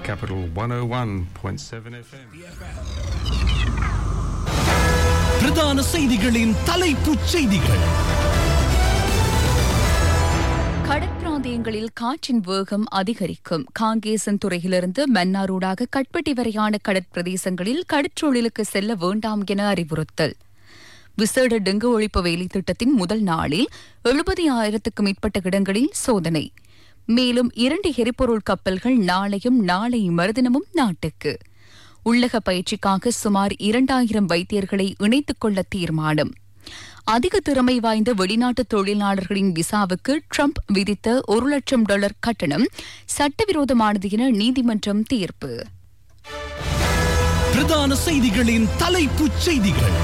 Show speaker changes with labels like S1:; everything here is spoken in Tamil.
S1: Capital 101.7 FM.
S2: பிரதான செய்திகளின் தலைப்புச் செய்திகள்
S3: கடற்பிராந்தியங்களில் காற்றின் வேகம் அதிகரிக்கும் காங்கேசன் துறையிலிருந்து மன்னாரூடாக கட்பட்டி வரையான கடற்பிரதேசங்களில் கடற்றொழிலுக்கு செல்ல வேண்டாம் என அறிவுறுத்தல் விசேட டெங்கு ஒழிப்பு வேலை திட்டத்தின் முதல் நாளில் எழுபது ஆயிரத்துக்கும் மேற்பட்ட இடங்களில் சோதனை மேலும் இரண்டு எரிபொருள் கப்பல்கள் நாளையும் நாளை மறுதினமும் நாட்டுக்கு உள்ளக பயிற்சிக்காக சுமார் இரண்டாயிரம் வைத்தியர்களை இணைத்துக் கொள்ள தீர்மானம் அதிக திறமை வாய்ந்த வெளிநாட்டு தொழிலாளர்களின் விசாவுக்கு ட்ரம்ப் விதித்த ஒரு லட்சம் டாலர் கட்டணம் சட்டவிரோதமானது என நீதிமன்றம் தீர்ப்பு
S2: பிரதான செய்திகளின் தலைப்புச் செய்திகள்